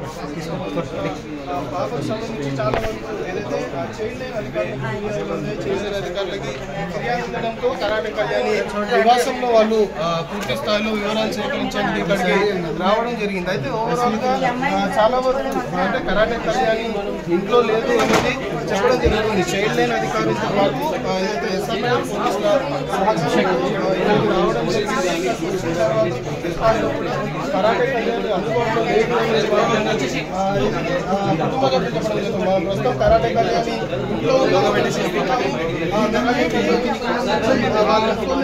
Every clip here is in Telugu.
ఆ పాపకు సంబంధించి చాలా వరకు ఏదైతే ఆ చైల్డ్ లైన్ అధికారులకు ఫిర్యాదులు ఉన్నాయి, చైల్డ్ లైన్ అధికారులకి ఫిర్యాదు ఉండడంతో కరాటే కళ్యాణి నివాసంలో వాళ్ళు ఆ, పూర్తి స్థాయిలో వివరాలు సేకరించడానికి ఇక్కడికి రావడం జరిగింది అయితే ఓవరాల్ గా ఆ, చాలా వరకు అంటే కరాటే కళ్యాణి ఇంట్లో లేదు అనేది చెప్పడం జరుగుతుంది చైల్డ్ లైన్ అధికారులతో పాటు ఆ, ఏదైతే ఎస్ఎంఐ పోలీసుల సహకారంతో, ఆ, ఇక్కడికి రావడం జరిగింది ఇక్కడికి వచ్చిన తర్వాత పూర్తి స్థాయిలో కరాటే కళ్యాణి అందుబాటులో లేదు అనేది వాళ్ళు, ఆ, ఇది, ఆ, కుటుంబ సభ్యులు చెప్పడం జరుగుతుంది మా ప్రస్తుతం కరాటే కళ్యాణి ఇంట్లో ఉన్న ఆ, కరాటే కళ్యాణి ఆ, వాళ్ళ ఫోన్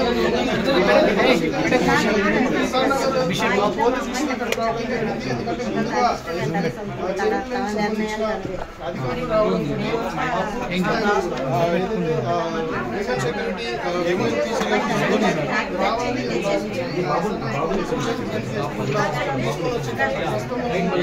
ఆ పోలీస్ విషయం ఇక్కడికి రావడం జరిగింది ఎందుకంటే ముందుగా ఆ చైల్డ్ లైన్ సంబంధించిన అధికారులు రావడం జరిగింది ఆ, ఏదైతే ఆ, రీజన్ సెక్యూరిటీ ఆ, ఏమేమి తీసుకెళ్ళి రావాలి తీసుకొని వచ్చిన ప్రస్తుతం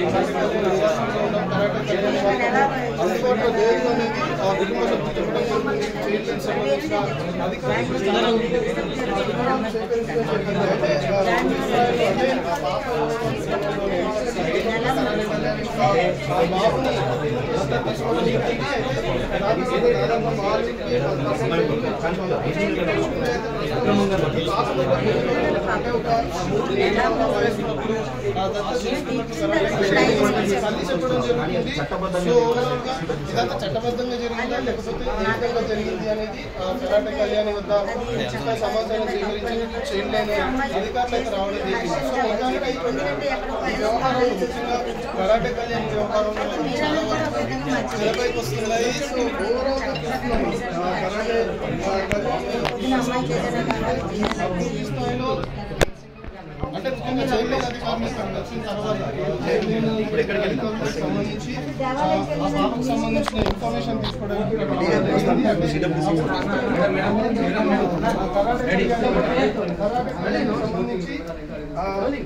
అందుబాటులో లేదు అనేది ఆ కుటుంబ సభ్యులు చెప్పడం జరుగుతుంది చైల్డ్ లైన్ సంబంధించిన అధికారులు సేకరించడం జరిగింది అయితే ఆ, పూర్తి స్థాయిలో అంటే ఆ పాప ఆ బాబుని దత్తత తీసుకోవడం జరిగింది అయితే దాదాపు దాదాపు నాలుగు అంటే ఒక మూడు నెలల వయసున్నప్పుడు ఆ దత్తత తీసుకున్నట్టు తల్లి చెప్పడం జరిగింది సో ఓవరాల్ గా ఇదంతా చట్టబద్ధంగా జరిగిందా లేకపోతే ఏ విధంగా జరిగింది అనేది ఆ కరాటే కళ్యాణి వద్ద పూర్తిగా సమాచారం సేకరించి చైల్డ్ లైన్ అధికారులు అయితే రావడం జరిగింది సో మొత్తానికి ఈ వ్యవహారంలో ముఖ్యంగా కరాటే కళ్యాణి వ్యవహారంలో చాలా వరకు తెరపైకి వస్తున్నాయి సో ఓవరాల్ గా చూస్తున్నాము. ఆ కరాటే ఆ కళ్యాణి పూర్తి స్థాయిలో అంటే ముఖ్యంగా చైల్డ్ లైన్ అధికారులు ఇక్కడికి వచ్చిన తర్వాత చైల్డ్ లైన్ అధికారులకు సంబంధించి ఆ ఆ పాపకు సంబంధించిన ఇన్ఫర్మేషన్ తీసుకోవడానికి ఇక్కడ రావడం జరిగింది. ఆ కరాటే కళ్యాణి- కరాటే కళ్యాణికి సంబంధించి ఆ